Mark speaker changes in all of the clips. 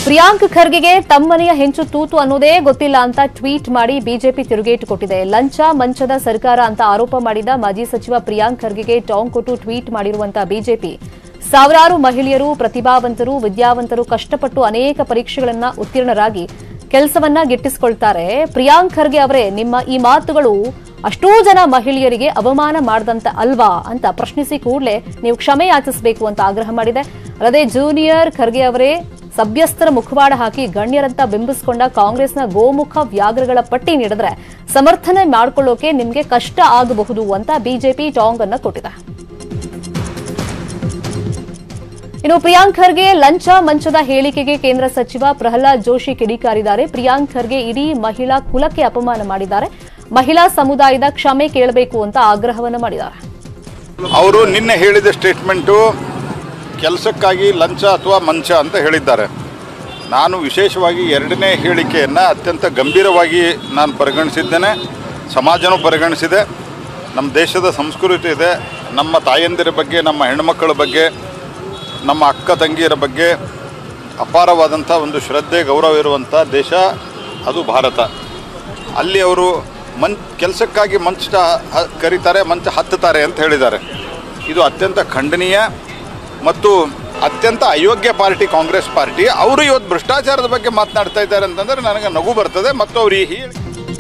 Speaker 1: ಪ್ರಿಯಾಂಕ್ ಖರ್ಗೆಗೆ ತಮ್ಮನೆಯ ಹೆಂಚು ತೂತು ಅನ್ನೋದೇ ಗೊತ್ತಿಲ್ಲ ಅಂತ ಟ್ವೀಟ್ ಮಾಡಿ ಬಿಜೆಪಿ ತಿರುಗೇಟು ಕೊಟ್ಟಿದೆ ಲಂಚ ಮಂಚದ ಸರ್ಕಾರ ಅಂತ ಆರೋಪ ಮಾಡಿದ ಮಾಜಿ ಸಚಿವ ಪ್ರಿಯಾಂಕ್ ಖರ್ಗೆಗೆ ಟಾಂಗ್ ಕೊಟ್ಟು ಟ್ವೀಟ್ ಮಾಡಿರುವಂತಹ ಬಿಜೆಪಿ ಸಾವಿರಾರು ಮಹಿಳೆಯರು ಪ್ರತಿಭಾವಂತರು ವಿದ್ಯಾವಂತರು ಕಷ್ಟಪಟ್ಟು ಅನೇಕ ಪರೀಕ್ಷೆಗಳನ್ನ ಉತ್ತೀರ್ಣರಾಗಿ ಕೆಲಸವನ್ನ ಗಿಟ್ಟಿಸಿಕೊಳ್ತಾರೆ ಪ್ರಿಯಾಂಕ್ ಖರ್ಗೆ ಅವರೇ ನಿಮ್ಮ ಈ ಮಾತುಗಳು ಅಷ್ಟೂ ಜನ ಮಹಿಳೆಯರಿಗೆ ಅವಮಾನ ಮಾಡದಂತ ಅಲ್ವಾ ಅಂತ ಪ್ರಶ್ನಿಸಿ ಕೂಡಲೇ ನೀವು ಕ್ಷಮೆ ಯಾಚಿಸಬೇಕು ಅಂತ ಆಗ್ರಹ ಮಾಡಿದೆ ಅಲ್ಲದೆ ಜೂನಿಯರ್ ಖರ್ಗೆ ಅವರೇ ಸಭ್ಯಸ್ಥರ ಮುಖವಾಡ ಹಾಕಿ ಗಣ್ಯರಂತ ಬಿಂಬಿಸಿಕೊಂಡ ಕಾಂಗ್ರೆಸ್ನ ಗೋಮುಖ ವ್ಯಾಘ್ರಗಳ ಪಟ್ಟಿ ನೀಡಿದ್ರೆ ಸಮರ್ಥನೆ ಮಾಡಿಕೊಳ್ಳೋಕೆ ನಿಮ್ಗೆ ಕಷ್ಟ ಆಗಬಹುದು ಅಂತ ಬಿಜೆಪಿ ಟಾಂಗ್ ಅನ್ನ ಕೊಟ್ಟಿದೆ ಇನ್ನು ಪ್ರಿಯಾಂಕ್ ಖರ್ಗೆ ಲಂಚ ಮಂಚದ ಹೇಳಿಕೆಗೆ ಕೇಂದ್ರ ಸಚಿವ ಪ್ರಹ್ಲಾದ್ ಜೋಶಿ ಕಿಡಿಕಾರಿದ್ದಾರೆ ಪ್ರಿಯಾಂಕ್ ಖರ್ಗೆ ಇಡೀ ಮಹಿಳಾ ಕುಲಕ್ಕೆ ಅಪಮಾನ ಮಾಡಿದ್ದಾರೆ ಮಹಿಳಾ ಸಮುದಾಯದ ಕ್ಷಮೆ ಕೇಳಬೇಕು ಅಂತ ಆಗ್ರಹವನ್ನು ಮಾಡಿದ್ದಾರೆ
Speaker 2: ಅವರು ನಿನ್ನೆ ಹೇಳಿದ ಸ್ಟೇಟ್ಮೆಂಟು ಕೆಲಸಕ್ಕಾಗಿ ಲಂಚ ಅಥವಾ ಮಂಚ ಅಂತ ಹೇಳಿದ್ದಾರೆ ನಾನು ವಿಶೇಷವಾಗಿ ಎರಡನೇ ಹೇಳಿಕೆಯನ್ನು ಅತ್ಯಂತ ಗಂಭೀರವಾಗಿ ನಾನು ಪರಿಗಣಿಸಿದ್ದೇನೆ ಸಮಾಜನೂ ಪರಿಗಣಿಸಿದೆ ನಮ್ಮ ದೇಶದ ಸಂಸ್ಕೃತಿ ಇದೆ ನಮ್ಮ ತಾಯಂದಿರ ಬಗ್ಗೆ ನಮ್ಮ ಹೆಣ್ಣುಮಕ್ಕಳ ಬಗ್ಗೆ ನಮ್ಮ ಅಕ್ಕ ತಂಗಿಯರ ಬಗ್ಗೆ ಅಪಾರವಾದಂಥ ಒಂದು ಶ್ರದ್ಧೆ ಗೌರವ ಇರುವಂಥ ದೇಶ ಅದು ಭಾರತ ಅಲ್ಲಿ ಅವರು ಮನ್ ಕೆಲಸಕ್ಕಾಗಿ ಮಂಚ ಹ- ಕರೀತಾರೆ ಮಂಚ ಹತ್ತುತ್ತಾರೆ ಅಂತ ಹೇಳಿದ್ದಾರೆ ಇದು ಅತ್ಯಂತ ಖಂಡನೀಯ ಮತ್ತು ಅತ್ಯಂತ ಅಯೋಗ್ಯ ಪಾರ್ಟಿ ಕಾಂಗ್ರೆಸ್ ಪಾರ್ಟಿ ಅವರು ಇವತ್ತು ಭ್ರಷ್ಟಾಚಾರದ ಬಗ್ಗೆ ಮಾತನಾಡ್ತಾ ಇದ್ದಾರೆ ಅಂತಂದರೆ ನನಗೆ ನಗು ಬರ್ತದೆ ಮತ್ತು ಅವರು ಈ ಹೇಳಿ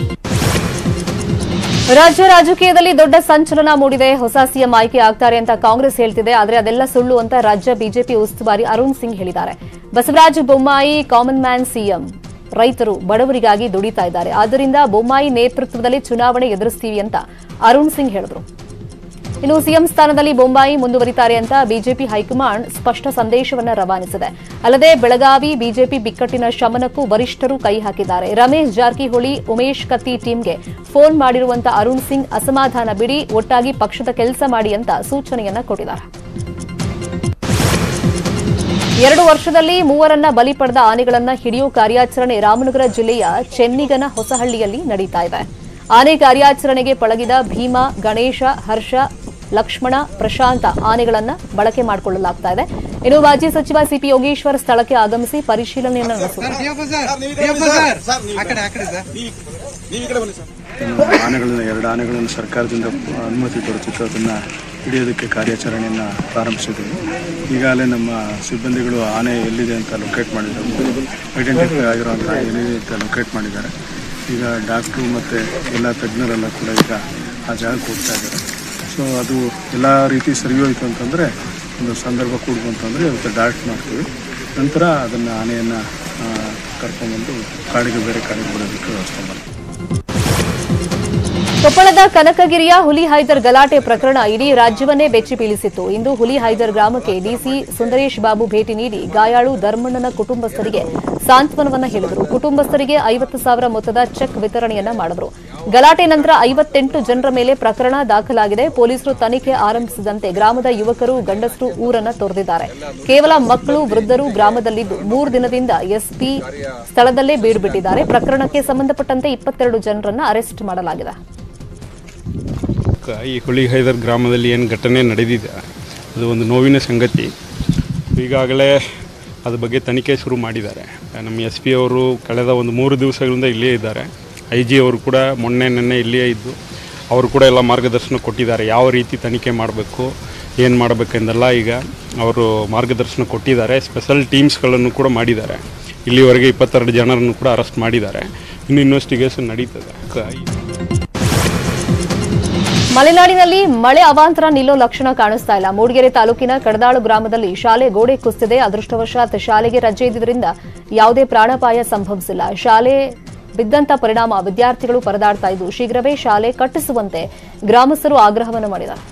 Speaker 1: ರಾಜ್ಯ ರಾಜಕೀಯದಲ್ಲಿ ದೊಡ್ಡ ಸಂಚಲನ ಮೂಡಿದೆ ಹೊಸ ಸಿಎಂ ಆಯ್ಕೆ ಆಗ್ತಾರೆ ಅಂತ ಕಾಂಗ್ರೆಸ್ ಹೇಳ್ತಿದೆ ಆದರೆ ಅದೆಲ್ಲ ಸುಳ್ಳು ಅಂತ ರಾಜ್ಯ ಬಿಜೆಪಿ ಉಸ್ತುವಾರಿ ಅರುಣ್ ಸಿಂಗ್ ಹೇಳಿದ್ದಾರೆ Basavaraj Bommai common man CM ರೈತರು ಬಡವರಿಗಾಗಿ ದುಡಿತಾ ಇದ್ದಾರೆ ಆದ್ದರಿಂದ ಬೊಮ್ಮಾಯಿ ನೇತೃತ್ವದಲ್ಲಿ ಚುನಾವಣೆ ಎದುರಿಸ್ತೀವಿ ಅಂತ ಅರುಣ್ ಸಿಂಗ್ ಹೇಳಿದರು ಇನ್ನು ಸಿಎಂ ಸ್ಥಾನದಲ್ಲಿ ಬೊಂಬಾಯಿ ಮುಂದುವರಿತಾರೆ ಅಂತ ಬಿಜೆಪಿ ಹೈಕಮಾಂಡ್ ಸ್ಪಷ್ಟ ಸಂದೇಶವನ್ನ ರವಾನಿಸಿದೆ ಅಲ್ಲದೆ ಬೆಳಗಾವಿ ಬಿಜೆಪಿ ಬಿಕ್ಕಟ್ಟಿನ ಶಮನಕ್ಕೂ ವರಿಷ್ಠರು ಕೈ ಹಾಕಿದ್ದಾರೆ ರಮೇಶ್ ಜಾರಕಿಹೊಳಿ ಉಮೇಶ್ ಕತ್ತಿ ಟೀಮ್ಗೆ ಫೋನ್ ಮಾಡಿರುವಂತ ಅರುಣ್ ಸಿಂಗ್ ಅಸಮಾಧಾನ ಬಿಡಿ ಒಟ್ಟಾಗಿ ಪಕ್ಷದ ಕೆಲಸ ಮಾಡಿ ಅಂತ ಸೂಚನೆಯನ್ನ ಕೊಟ್ಟಿದ್ದಾರೆ ಎರಡು ವರ್ಷದಲ್ಲಿ ಮೂವರನ್ನ ಬಲಿ ಪಡೆದ ಆನೆಗಳನ್ನ ಹಿಡಿಯೋ ಕಾರ್ಯಾಚರಣೆ ರಾಮನಗರ ಜಿಲ್ಲೆಯ ಚೆನ್ನಿಗನ ಹೊಸಹಳ್ಳಿಯಲ್ಲಿ ನಡೀತಾ ಇದೆ ಆನೆ ಕಾರ್ಯಾಚರಣೆಗೆ ಪಳಗಿದ ಭೀಮ ಗಣೇಶ ಹರ್ಷ ಲಕ್ಷ್ಮಣ ಪ್ರಶಾಂತ ಆನೆಗಳನ್ನ ಬಳಕೆ ಮಾಡಿಕೊಳ್ಳಲಾಗ್ತಾ ಇದೆ ಇನ್ನು ಮಾಜಿ ಸಚಿವ ಸಿಪಿ ಯೋಗೇಶ್ವರ್ ಸ್ಥಳಕ್ಕೆ ಆಗಮಿಸಿ ಪರಿಶೀಲನೆಯನ್ನು ನಡೆಸಿದರು
Speaker 3: ದಿಯಪ್ಪ ಸರ್ ದಿಯಪ್ಪ ಸರ್ ಆ ಕಡೆ ಆ ಕಡೆ ಸರ್
Speaker 4: ಇನ್ನು ಆನೆಗಳನ್ನ ಎರಡು ಆನೆಗಳನ್ನು ಸರ್ಕಾರದಿಂದ ಅನುಮತಿ ದೊರೆತಿತ್ತು ಅದನ್ನು ಹಿಡಿಯೋದಕ್ಕೆ ಕಾರ್ಯಾಚರಣೆಯನ್ನು ಪ್ರಾರಂಭಿಸಿದ್ದೀವಿ ಈಗಾಗಲೇ ನಮ್ಮ ಸಿಬ್ಬಂದಿಗಳು ಆನೆ ಎಲ್ಲಿದೆ ಅಂತ ಲೊಕೇಟ್ ಮಾಡಿದ್ದಾರೆ ಐಡೆಂಟಿಫೈ ಆಗಿರುವಂಥ ಎಲ್ಲಿದೆ ಅಂತ ಲೊಕೇಟ್ ಮಾಡಿದ್ದಾರೆ ಈಗ ಡಾಕ್ಟ್ರು ಮತ್ತು ಎಲ್ಲ ತಜ್ಞರೆಲ್ಲ ಕೂಡ ಈಗ ಆ ಜಾಗಕ್ಕೆ ಹೋಗ್ತಾ ಇದ್ದಾರೆ ಸೊ ಅದು ಎಲ್ಲ ರೀತಿ ಸರಿ ಹೋಯಿತು ಅಂತಂದರೆ ಒಂದು ಸಂದರ್ಭ ಕೂಡ್ತು ಅಂತಂದರೆ ಇವತ್ತು ಡಾಕ್ಟ್ ಮಾಡ್ತೀವಿ ನಂತರ ಅದನ್ನು ಆನೆಯನ್ನು ಕರ್ಕೊಂಡ್ಬಂದು ಕಾಡಿಗೆ ಬೇರೆ ಕಾಡಿಗೆ ಬಿಡೋದಕ್ಕೆ ವ್ಯವಸ್ಥೆ ಮಾಡ್ತೀವಿ
Speaker 1: ಕೊಪ್ಪಳದ ಕನಕಗಿರಿಯ ಹುಲಿ ಹೈದರ್ ಗಲಾಟೆ ಪ್ರಕರಣ ಇಡೀ ರಾಜ್ಯವನ್ನೇ ಬೆಚ್ಚಿ ಬೀಳಿಸಿತ್ತು ಇಂದು ಹುಲಿ ಹೈದರ್ ಗ್ರಾಮಕ್ಕೆ ಡಿಸಿ ಸುಂದರೇಶ್ ಬಾಬು ಭೇಟಿ ನೀಡಿ ಗಾಯಾಳು ಧರ್ಮಣ್ಣನ ಕುಟುಂಬಸ್ಥರಿಗೆ ಸಾಂತ್ವನವನ್ನ ಹೇಳಿದರು ಕುಟುಂಬಸ್ಥರಿಗೆ ಐವತ್ತು ಸಾವಿರ ಮೊತ್ತದ ಚೆಕ್ ವಿತರಣೆಯನ್ನ ಮಾಡಿದರು ಗಲಾಟೆ ನಂತರ ಐವತ್ತೆಂಟು ಜನರ ಮೇಲೆ ಪ್ರಕರಣ ದಾಖಲಾಗಿದೆ ಪೊಲೀಸರು ತನಿಖೆ ಆರಂಭಿಸಿದಂತೆ ಗ್ರಾಮದ ಯುವಕರು ಗಂಡಸರು ಊರನ್ನ ತೊರೆದಿದ್ದಾರೆ ಕೇವಲ ಮಕ್ಕಳು ವೃದ್ಧರು ಗ್ರಾಮದಲ್ಲಿದ್ದು ಮೂರು ದಿನದಿಂದ ಎಸ್ಪಿ ಸ್ಥಳದಲ್ಲೇ ಬೀಡುಬಿಟ್ಟಿದ್ದಾರೆ ಪ್ರಕರಣಕ್ಕೆ ಸಂಬಂಧಪಟ್ಟಂತೆ ಇಪ್ಪತ್ತೆರಡು ಜನರನ್ನ ಅರೆಸ್ಟ್ ಮಾಡಲಾಗಿದೆ
Speaker 5: ಈ ಹುಲಿ ಹೈದರ್ ಗ್ರಾಮದಲ್ಲಿ ಏನು ಘಟನೆ ನಡೆದಿದೆ ಅದು ಒಂದು ನೋವಿನ ಸಂಗತಿ ಈಗಾಗಲೇ ಅದ್ರ ಬಗ್ಗೆ ತನಿಖೆ ಶುರು ಮಾಡಿದ್ದಾರೆ ನಮ್ಮ ಎಸ್ ಪಿ ಅವರು ಕಳೆದ ಒಂದು ಮೂರು ದಿವಸಗಳಿಂದ ಇಲ್ಲೇ ಇದ್ದಾರೆ ಐ ಜಿ ಅವರು ಕೂಡ ಮೊನ್ನೆ ನೆನ್ನೆ ಇಲ್ಲೇ ಇದ್ದು ಅವರು ಕೂಡ ಎಲ್ಲ ಮಾರ್ಗದರ್ಶನ ಕೊಟ್ಟಿದ್ದಾರೆ ಯಾವ ರೀತಿ ತನಿಖೆ ಮಾಡಬೇಕು ಏನು ಮಾಡಬೇಕೆಂದೆಲ್ಲ ಈಗ ಅವರು ಮಾರ್ಗದರ್ಶನ ಕೊಟ್ಟಿದ್ದಾರೆ ಸ್ಪೆಷಲ್ ಟೀಮ್ಸ್ಗಳನ್ನು ಕೂಡ ಮಾಡಿದ್ದಾರೆ ಇಲ್ಲಿವರೆಗೆ ಇಪ್ಪತ್ತೆರಡು ಜನರನ್ನು ಕೂಡ ಅರೆಸ್ಟ್ ಮಾಡಿದ್ದಾರೆ ಇನ್ನು ಇನ್ವೆಸ್ಟಿಗೇಷನ್ ನಡೀತದೆ ಕ-
Speaker 1: ಮಲೆನಾಡಿನಲ್ಲಿ ಮಳೆ ಅವಾಂತರ ನಿಲ್ಲೋ ಲಕ್ಷಣ ಕಾಣಿಸ್ತಾ ಇಲ್ಲ ಮೂಡಿಗೆರೆ ತಾಲೂಕಿನ ಕಡದಾಳು ಗ್ರಾಮದಲ್ಲಿ ಶಾಲೆ ಗೋಡೆ ಕುಸಿದಿದೆ ಅದೃಷ್ಟವಶಾತ್ ಶಾಲೆಗೆ ರಜೆ ಇದ್ದಿದ್ದರಿಂದ ಯಾವುದೇ ಪ್ರಾಣಾಪಾಯ ಸಂಭವಿಸಿಲ್ಲ ಶಾಲೆ ಬಿದ್ದಂತ ಪರಿಣಾಮ ವಿದ್ಯಾರ್ಥಿಗಳು ಪರದಾಡ್ತಾ ಇದ್ದು ಶೀಘ್ರವೇ ಶಾಲೆ ಕಟ್ಟಿಸುವಂತೆ ಗ್ರಾಮಸ್ಥರು ಆಗ್ರಹವನ್ನು ಮಾಡಿದ್ದಾರೆ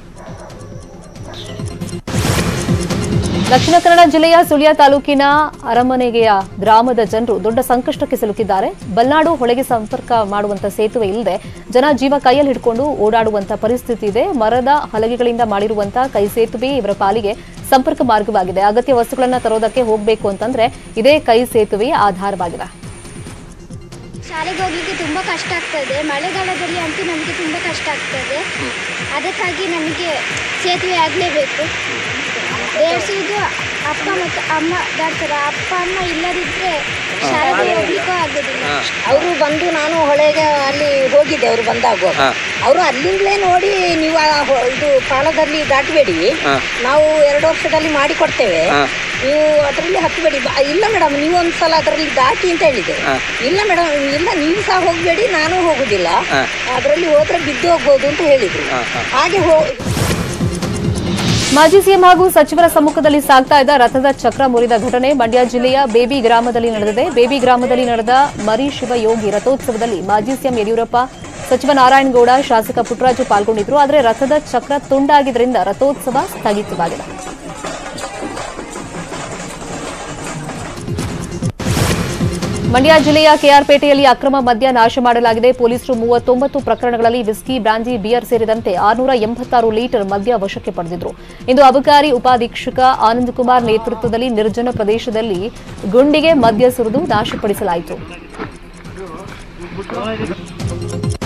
Speaker 1: ದಕ್ಷಿಣ ಕನ್ನಡ ಜಿಲ್ಲೆಯ ಸುಳ್ಯ ತಾಲೂಕಿನ ಅರಮನೆಗೆಯ ಗ್ರಾಮದ ಜನರು ದೊಡ್ಡ ಸಂಕಷ್ಟಕ್ಕೆ ಸಿಲುಕಿದ್ದಾರೆ ಬಲ್ನಾಡು ಹೊಳೆಗೆ ಸಂಪರ್ಕ ಮಾಡುವಂತ ಸೇತುವೆ ಇಲ್ಲದೆ ಜನ ಜೀವ ಕೈಯಲ್ಲಿ ಹಿಡ್ಕೊಂಡು ಓಡಾಡುವಂತ ಪರಿಸ್ಥಿತಿ ಇದೆ ಮರದ ಹಲಗೆಗಳಿಂದ ಮಾಡಿರುವಂತ ಕೈ ಸೇತುವೆ ಇವರ ಪಾಲಿಗೆ ಸಂಪರ್ಕ ಮಾರ್ಗವಾಗಿದೆ ಅಗತ್ಯ ವಸ್ತುಗಳನ್ನ ತರೋದಕ್ಕೆ ಹೋಗಬೇಕು ಅಂತಂದ್ರೆ ಇದೇ ಕೈ ಸೇತುವೆಯೇ ಆಧಾರವಾಗಿದೆ
Speaker 6: ಶಾಲೆಗೆ ಹೋಗ್ಲಿಕ್ಕೆ ತುಂಬ ಕಷ್ಟ ಆಗ್ತದೆ ಮಳೆಗಾಲದಲ್ಲಿ ಅಂತೂ ನಮಗೆ ತುಂಬ ಕಷ್ಟ ಆಗ್ತದೆ ಅದಕ್ಕಾಗಿ ನಮಗೆ ಸೇತುವೆ ಆಗಲೇಬೇಕು ಬೇಯಿಸುವುದು ಅಪ್ಪ ಮತ್ತು ಅಮ್ಮ ದಾಟ್ತಾರೆ ಅಪ್ಪ ಅಮ್ಮ ಇಲ್ಲದಿದ್ರೆ ಶಾಲೆಗೆ ಹೋಗ್ಲಿಕ್ಕೂ ಆಗೋದಿಲ್ಲ
Speaker 7: ಅವರು ಬಂದು ನಾನು ಹೊಳೆಗೆ ಅಲ್ಲಿ ಹೋಗಿದ್ದೆ ಅವರು ಬಂದಾಗ ಅವರು ಅಲ್ಲಿಂದಲೇ ನೋಡಿ ನೀವು ಆ ಹೊ- ಇದು ಪಾಲದಲ್ಲಿ ದಾಟಬೇಡಿ ನಾವು ಎರಡು ವರ್ಷದಲ್ಲಿ ಮಾಡಿ ಕೊಡ್ತೇವೆ ನೀವು ಅದರಲ್ಲಿ ಹತ್ತಬೇಡಿ ಬ- ಇಲ್ಲ ಮೇಡಮ್ ನೀವು ಒಂದ್ಸಲ ಅದರಲ್ಲಿ ದಾಟಿ ಅಂತ ಹೇಳಿದೆ ಇಲ್ಲ ಮೇಡಮ್ ಇಲ್ಲ ನೀವು ಸಹ ಹೋಗಬೇಡಿ ನಾನು ಹೋಗುದಿಲ್ಲ ಅದರಲ್ಲಿ ಹೋದ್ರೆ ಬಿದ್ದು ಹೋಗ್ಬೋದು ಅಂತ ಹೇಳಿದ್ರು ಹಾಗೆ ಹೋ
Speaker 1: ಮಾಜಿ ಸಿಎಂ ಹಾಗೂ ಸಚಿವರ ಸಮ್ಮುಖದಲ್ಲಿ ಸಾಗ್ತಾ ಇದ್ದ ರಥದ ಚಕ್ರ ಮುರಿದ ಘಟನೆ ಮಂಡ್ಯ ಜಿಲ್ಲೆಯ ಬೇಬಿ ಗ್ರಾಮದಲ್ಲಿ ನಡೆದಿದೆ ಬೇಬಿ ಗ್ರಾಮದಲ್ಲಿ ನಡೆದ ಮರಿ ಶಿವಯೋಗಿ ರಥೋತ್ಸವದಲ್ಲಿ ಮಾಜಿ ಸಿಎಂ ಯಡಿಯೂರಪ್ಪ ಸಚಿವ ನಾರಾಯಣಗೌಡ ಶಾಸಕ ಪುಟ್ಟರಾಜು ಪಾಲ್ಗೊಂಡಿದ್ರು ಆದರೆ ರಥದ ಚಕ್ರ ತುಂಡಾಗಿದ್ದರಿಂದ ರಥೋತ್ಸವ ಸ್ಥಗಿತವಾಗಿದೆ ಮಂಡ್ಯ ಜಿಲ್ಲೆಯ ಕೆಆರ್ಪೇಟೆಯಲ್ಲಿ ಅಕ್ರಮ ಮದ್ಯ ನಾಶ ಮಾಡಲಾಗಿದೆ ಪೊಲೀಸರು ಮೂವತ್ತೊಂಬತ್ತು ಪ್ರಕರಣಗಳಲ್ಲಿ ವಿಸ್ಕಿ ಬ್ರಾಂಡಿ ಬಿಯರ್ ಸೇರಿದಂತೆ ಆರುನೂರ ಎಂಬತ್ತಾರು ಲೀಟರ್ ಮದ್ಯ ವಶಕ್ಕೆ ಪಡೆದಿದ್ರು ಇಂದು ಅಬಕಾರಿ ಉಪಾಧೀಕ್ಷಕ ಆನಂದ್ ಕುಮಾರ್ ನೇತೃತ್ವದಲ್ಲಿ ನಿರ್ಜನ ಪ್ರದೇಶದಲ್ಲಿ ಗುಂಡಿಗೆ ಮದ್ಯ ಸುರಿದು ನಾಶಪಡಿಸಲಾಯಿತು